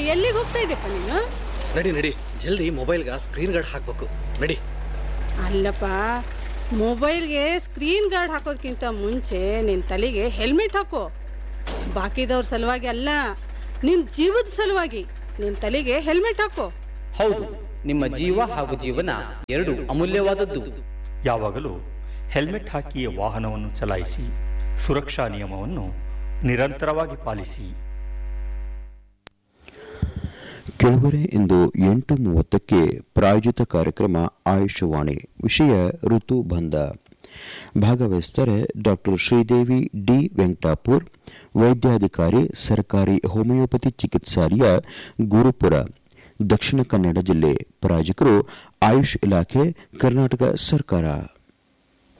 ಎಲ್ಲಿಗೆ ಹೋಗ್ತಾ ಇದೆಯಪ್ಪ ನೀನು ನಡಿ ನಡಿ ಜಲ್ದಿ ಮೊಬೈಲ್ಗೆ ಸ್ಕ್ರೀನ್ ಗಾರ್ಡ್ ಹಾಕ್ಬೇಕು ನಡಿ ಅಲ್ಲಪ್ಪ ಮೊಬೈಲ್ಗೆ ಸ್ಕ್ರೀನ್ ಗಾರ್ಡ್ ಹಾಕೋದ್ಕಿಂತ ಮುಂಚೆ ನಿನ್ನ ತಲೆಗೆ ಹೆಲ್ಮೆಟ್ ಹಾಕೋ ಬಾಕಿದವ್ರ ಸಲುವಾಗಿ ಅಲ್ಲ ನಿನ್ನ ಜೀವದ ಸಲುವಾಗಿ ನಿನ್ನ ತಲೆಗೆ ಹೆಲ್ಮೆಟ್ ಹಾಕೋ ಹೌದು ನಿಮ್ಮ ಜೀವ ಹಾಗೂ ಜೀವನ ಎರಡು ಅಮೂಲ್ಯವಾದದ್ದು ಯಾವಾಗಲೂ ಹೆಲ್ಮೆಟ್ ಹಾಕಿಯೇ ವಾಹನವನ್ನು ಚಲಾಯಿಸಿ ಸುರಕ್ಷಾ ನಿಯಮವನ್ನು ನಿರಂತರವಾಗಿ ಪಾಲಿಸಿ ಕೆಳಗರೆ ಇಂದು ಎಂಟು ಮೂವತ್ತಕ್ಕೆ ಪ್ರಾಯೋಜಿತ ಕಾರ್ಯಕ್ರಮ ಆಯುಷವಾಣಿ ವಿಷಯ ಋತುಬಂಧ ಭಾಗವಹಿಸ್ತಾರೆ ಡಾಕ್ಟರ್ ಶ್ರೀದೇವಿ ಡಿ ವೆಂಕಟಾಪುರ್ ವೈದ್ಯಾಧಿಕಾರಿ ಸರ್ಕಾರಿ ಹೋಮಿಯೋಪತಿ ಚಿಕಿತ್ಸಾಲಯ ಗುರುಪುರ ದಕ್ಷಿಣ ಕನ್ನಡ ಜಿಲ್ಲೆ ಪ್ರಾಯೋಜಕರು ಆಯುಷ್ ಇಲಾಖೆ ಕರ್ನಾಟಕ ಸರ್ಕಾರ